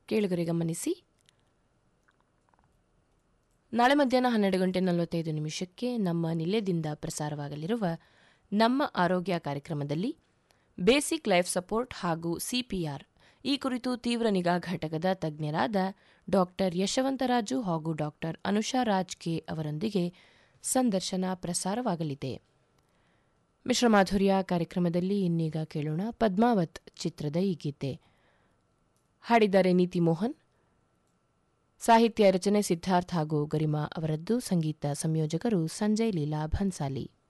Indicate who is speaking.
Speaker 1: ಕೇಳುಗರೆ ಗಮನಿಸಿ ನಾಳೆ ಮಧ್ಯಾಹ್ನ ಹನ್ನೆರಡು ಗಂಟೆ ನಲವತ್ತೈದು ನಿಮಿಷಕ್ಕೆ ನಮ್ಮ ನಿಲಯದಿಂದ ಪ್ರಸಾರವಾಗಲಿರುವ ನಮ್ಮ ಆರೋಗ್ಯ ಕಾರ್ಯಕ್ರಮದಲ್ಲಿ ಬೇಸಿಕ್ ಲೈಫ್ ಸಪೋರ್ಟ್ ಹಾಗೂ ಸಿಪಿಆರ್ ಈ ಕುರಿತು ತೀವ್ರ ನಿಗಾ ಘಟಕದ ತಜ್ಞರಾದ ಡಾಕ್ಟರ್ ಯಶವಂತರಾಜು ಹಾಗೂ ಡಾಕ್ಟರ್ ಅನುಷಾ ರಾಜ್ ಕೆ ಅವರೊಂದಿಗೆ ಸಂದರ್ಶನ ಪ್ರಸಾರವಾಗಲಿದೆ ಮಿಶ್ರಮಾಧುರ್ಯ ಕಾರ್ಯಕ್ರಮದಲ್ಲಿ ಇನ್ನೀಗ ಕೇಳೋಣ ಪದ್ಮಾವತ್ ಚಿತ್ರದ ಈ ಗೀತೆ ಹಾಡಿದ್ದಾರೆ ನೀತಿ ಮೋಹನ್ ಸಾಹಿತ್ಯ ರಚನೆ ಸಿದ್ಧಾರ್ಥ್ ಹಾಗೂ ಗರಿಮಾ ಅವರದ್ದು ಸಂಗೀತ ಸಂಯೋಜಕರು ಸಂಜಯ್ ಲೀಲಾ ಭನ್ಸಾಲಿ